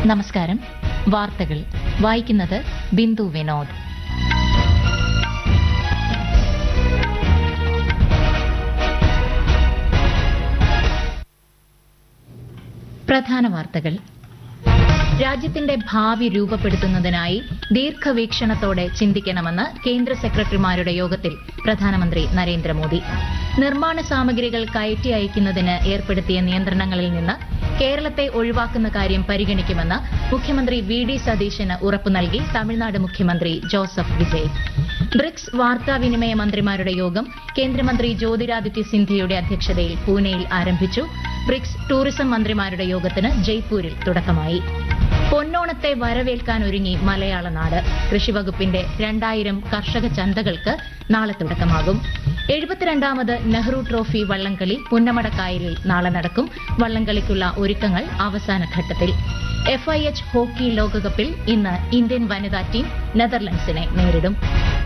നമസ്കാരം വാർത്തകൾ വായിക്കുന്നത് ബിന്ദു വിനോദ് പ്രധാന വാർത്തകൾ രാജ്യത്തിന്റെ ഭാവി രൂപപ്പെടുത്തുന്നതിനായി ദീർഘവീക്ഷണത്തോടെ ചിന്തിക്കണമെന്ന് കേന്ദ്ര സെക്രട്ടറിമാരുടെ യോഗത്തിൽ പ്രധാനമന്ത്രി നരേന്ദ്രമോദി നിർമ്മാണ സാമഗ്രികൾ കയറ്റി അയക്കുന്നതിന് ഏർപ്പെടുത്തിയ നിയന്ത്രണങ്ങളിൽ നിന്ന് കേരളത്തെ ഒഴിവാക്കുന്ന കാര്യം പരിഗണിക്കുമെന്ന് മുഖ്യമന്ത്രി വി ഡി സതീശന് ഉറപ്പു നൽകി തമിഴ്നാട് മുഖ്യമന്ത്രി ജോസഫ് വിജയ് ബ്രിക്സ് വാർത്താവിനിമയ മന്ത്രിമാരുടെ യോഗം കേന്ദ്രമന്ത്രി ജ്യോതിരാദിത്യ സിന്ധ്യയുടെ അധ്യക്ഷതയിൽ പൂനെയിൽ ആരംഭിച്ചു ബ്രിക്സ് ടൂറിസം മന്ത്രിമാരുടെ യോഗത്തിന് ജയ്പൂരിൽ തുടക്കമായി പൊന്നോണത്തെ വരവേൽക്കാൻ ഒരുങ്ങി മലയാള നാട് കൃഷിവകുപ്പിന്റെ രണ്ടായിരം കർഷക ചന്തകൾക്ക് നാളെ തുടക്കമാകും എഴുപത്തിരണ്ടാമത് നെഹ്റു ട്രോഫി വള്ളംകളി പുന്നമടക്കായലിൽ നാളെ നടക്കും വള്ളംകളിക്കുള്ള ഒരുക്കങ്ങൾ അവസാന ഘട്ടത്തിൽ എഫ്ഐഎച്ച് ഹോക്കി ലോകകപ്പിൽ ഇന്ന് ഇന്ത്യൻ വനിതാ ടീം നെതർലൻഡ്സിനെ നേരിടും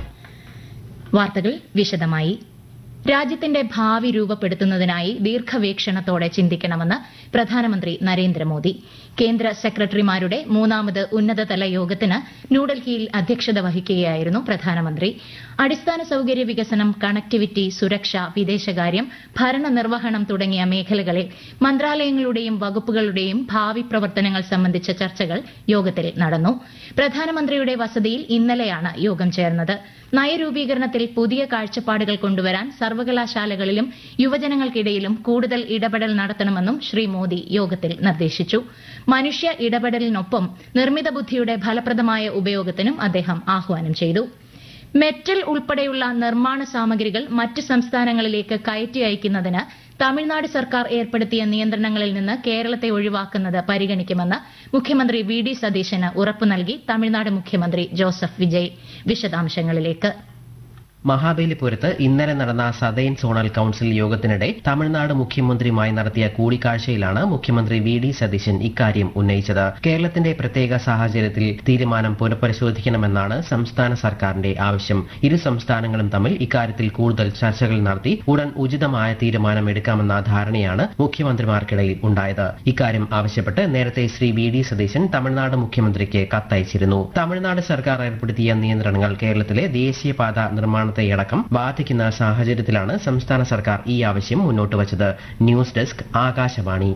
വാർത്തകൾ വിശദമായി രാജ്യത്തിന്റെ ഭാവി രൂപപ്പെടുത്തുന്നതിനായി ദീർഘവീക്ഷണത്തോടെ ചിന്തിക്കണമെന്ന് പ്രധാനമന്ത്രി നരേന്ദ്രമോദി കേന്ദ്ര സെക്രട്ടറിമാരുടെ മൂന്നാമത് ഉന്നതതല യോഗത്തിന് ന്യൂഡൽഹിയിൽ അധ്യക്ഷത വഹിക്കുകയായിരുന്നു പ്രധാനമന്ത്രി അടിസ്ഥാന സൌകര്യ വികസനം കണക്ടിവിറ്റി സുരക്ഷ വിദേശകാര്യം ഭരണനിർവഹണം തുടങ്ങിയ മേഖലകളിൽ മന്ത്രാലയങ്ങളുടെയും വകുപ്പുകളുടെയും ഭാവി പ്രവർത്തനങ്ങൾ സംബന്ധിച്ച ചർച്ചകൾ യോഗത്തിൽ നടന്നു പ്രധാനമന്ത്രിയുടെ വസതിയിൽ ഇന്നലെയാണ് യോഗം ചേർന്നത് നയരൂപീകരണത്തിൽ പുതിയ കാഴ്ചപ്പാടുകൾ കൊണ്ടുവരാൻ സർവകലാശാലകളിലും യുവജനങ്ങൾക്കിടയിലും കൂടുതൽ ഇടപെടൽ നടത്തണമെന്നും ശ്രീ മോദി യോഗത്തിൽ നിർദ്ദേശിച്ചു മനുഷ്യ ഇടപെടലിനൊപ്പം നിർമ്മിത ബുദ്ധിയുടെ ഫലപ്രദമായ ഉപയോഗത്തിനും അദ്ദേഹം ആഹ്വാനം ചെയ്തു മെറ്റൽ ഉൾപ്പെടെയുള്ള നിർമ്മാണ സാമഗ്രികൾ മറ്റ് സംസ്ഥാനങ്ങളിലേക്ക് കയറ്റി അയക്കുന്നതിന് തമിഴ്നാട് സർക്കാർ ഏർപ്പെടുത്തിയ നിയന്ത്രണങ്ങളിൽ നിന്ന് കേരളത്തെ ഒഴിവാക്കുന്നത് പരിഗണിക്കുമെന്ന് മുഖ്യമന്ത്രി വി ഡി സതീശന് ഉറപ്പു നൽകി തമിഴ്നാട് മുഖ്യമന്ത്രി ജോസഫ് വിജയ് വിശദാംശങ്ങളിലേക്ക് മഹാബലിപുരത്ത് ഇന്നലെ നടന്ന സതേൺ സോണൽ കൌൺസിൽ യോഗത്തിനിടെ തമിഴ്നാട് മുഖ്യമന്ത്രിയുമായി നടത്തിയ കൂടിക്കാഴ്ചയിലാണ് മുഖ്യമന്ത്രി വി ഡി സതീശൻ ഇക്കാര്യം ഉന്നയിച്ചത് കേരളത്തിന്റെ പ്രത്യേക സാഹചര്യത്തിൽ തീരുമാനം പുനഃപരിശോധിക്കണമെന്നാണ് സംസ്ഥാന സർക്കാരിന്റെ ആവശ്യം ഇരു സംസ്ഥാനങ്ങളും തമ്മിൽ ഇക്കാര്യത്തിൽ കൂടുതൽ ചർച്ചകൾ നടത്തി ഉടൻ ഉചിതമായ തീരുമാനം എടുക്കാമെന്ന ധാരണയാണ് മുഖ്യമന്ത്രിമാർക്കിടയിൽ ഉണ്ടായത് ഇക്കാര്യം ആവശ്യപ്പെട്ട് നേരത്തെ ശ്രീ വി ഡി സതീശൻ തമിഴ്നാട് മുഖ്യമന്ത്രിക്ക് കത്തയച്ചിരുന്നു തമിഴ്നാട് സർക്കാർ ഏർപ്പെടുത്തിയ നിയന്ത്രണങ്ങൾ കേരളത്തിലെ ദേശീയപാത നിർമ്മാണ നിർമ്മാണത്തെയടക്കം ബാധിക്കുന്ന സാഹചര്യത്തിലാണ് സംസ്ഥാന സർക്കാർ ഈ ആവശ്യം മുന്നോട്ട് വച്ചത് ന്യൂസ് ഡെസ്ക് ആകാശവാണി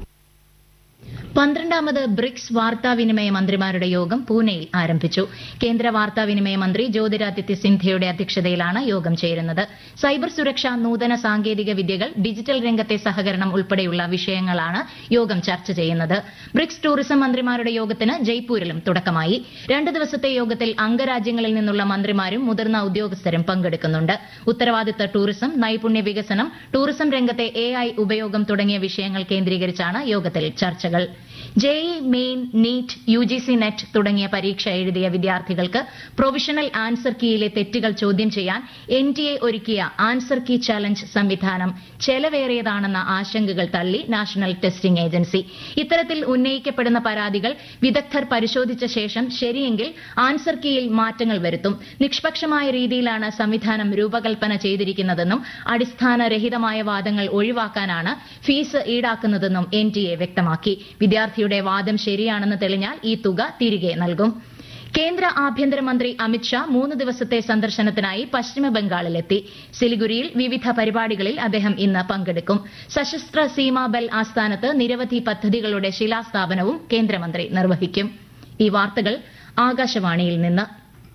പന്ത്രണ്ടാമത് ബ്രിക്സ് വാർത്താവിനിമയ മന്ത്രിമാരുടെ യോഗം പൂനെയിൽ ആരംഭിച്ചു കേന്ദ്ര വാർത്താവിനിമയ മന്ത്രി ജ്യോതിരാദിത്യ സിന്ധ്യയുടെ അധ്യക്ഷതയിലാണ് യോഗം ചേരുന്നത് സൈബർ സുരക്ഷ നൂതന സാങ്കേതിക വിദ്യകൾ ഡിജിറ്റൽ രംഗത്തെ സഹകരണം ഉൾപ്പെടെയുള്ള വിഷയങ്ങളാണ് യോഗം ചർച്ച ചെയ്യുന്നത് ബ്രിക്സ് ടൂറിസം മന്ത്രിമാരുടെ യോഗത്തിന് ജയ്പൂരിലും തുടക്കമായി രണ്ട് ദിവസത്തെ യോഗത്തിൽ അംഗരാജ്യങ്ങളിൽ നിന്നുള്ള മന്ത്രിമാരും മുതിർന്ന ഉദ്യോഗസ്ഥരും പങ്കെടുക്കുന്നുണ്ട് ഉത്തരവാദിത്ത ടൂറിസം നൈപുണ്യ വികസനം ടൂറിസം രംഗത്തെ എ ഉപയോഗം തുടങ്ങിയ വിഷയങ്ങൾ കേന്ദ്രീകരിച്ചാണ് യോഗത്തിൽ ചർച്ചകൾ J E E main NEET U G C NET തുടങ്ങിയ പരീക്ഷ എഴുതിയ വിദ്യാർത്ഥികൾക്ക് പ്രൊവിഷണൽ ആൻസർ കീയിലെ തെറ്റുകൾ ചോദ്യം ചെയ്യാൻ എൻ ടി എ ഒരുക്കിയ ആൻസർ കീ ചലഞ്ച് സംവിധാനം ചെലവേറിയതാണെന്ന ആശങ്കകൾ തള്ളി നാഷണൽ ടെസ്റ്റിംഗ് ഏജൻസി ഇത്തരത്തിൽ ഉന്നയിക്കപ്പെടുന്ന പരാതികൾ വിദഗ്ധർ പരിശോധിച്ച ശേഷം ശരിയെങ്കിൽ ആൻസർ കീയിൽ മാറ്റങ്ങൾ വരുത്തും നിഷ്പക്ഷമായ രീതിയിലാണ് സംവിധാനം രൂപകൽപ്പന ചെയ്തിരിക്കുന്നതെന്നും അടിസ്ഥാനരഹിതമായ വാദങ്ങൾ ഒഴിവാക്കാനാണ് ഫീസ് ഈടാക്കുന്നതെന്നും എൻ ടി എ വ്യക്തമാക്കി വിദ്യാർത്ഥിയുടെ വാദം ശരിയാണെന്ന് തെളിഞ്ഞാൽ ഈ തുക തിരികെ നൽകും കേന്ദ്ര ആഭ്യന്തരമന്ത്രി അമിത്ഷാ മൂന്ന് ദിവസത്തെ സന്ദർശനത്തിനായി പശ്ചിമബംഗാളിലെത്തി സിലിഗുരിയിൽ വിവിധ പരിപാടികളിൽ അദ്ദേഹം ഇന്ന് പങ്കെടുക്കും സശസ്ത്ര സീമാബൽ ആസ്ഥാനത്ത് നിരവധി പദ്ധതികളുടെ ശിലാസ്ഥാപനവും കേന്ദ്രമന്ത്രി നിർവഹിക്കും ഈ വാർത്തകൾ ആകാശവാണിയിൽ നിന്ന്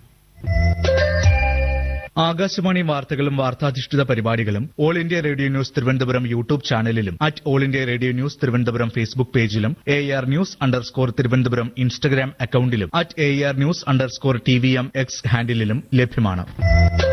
ആകാശവാണി വാർത്തകളും വാർത്താധിഷ്ഠിത പരിപാടികളും all India radio news Thiruvananthapuram YouTube ചാനലിലും at all India radio news Thiruvananthapuram Facebook പേജിലും A R news underscore Thiruvananthapuram Instagram അക്കൌണ്ടിലും at A R news underscore T V M X ഹാൻഡിലും ലഭ്യമാണ്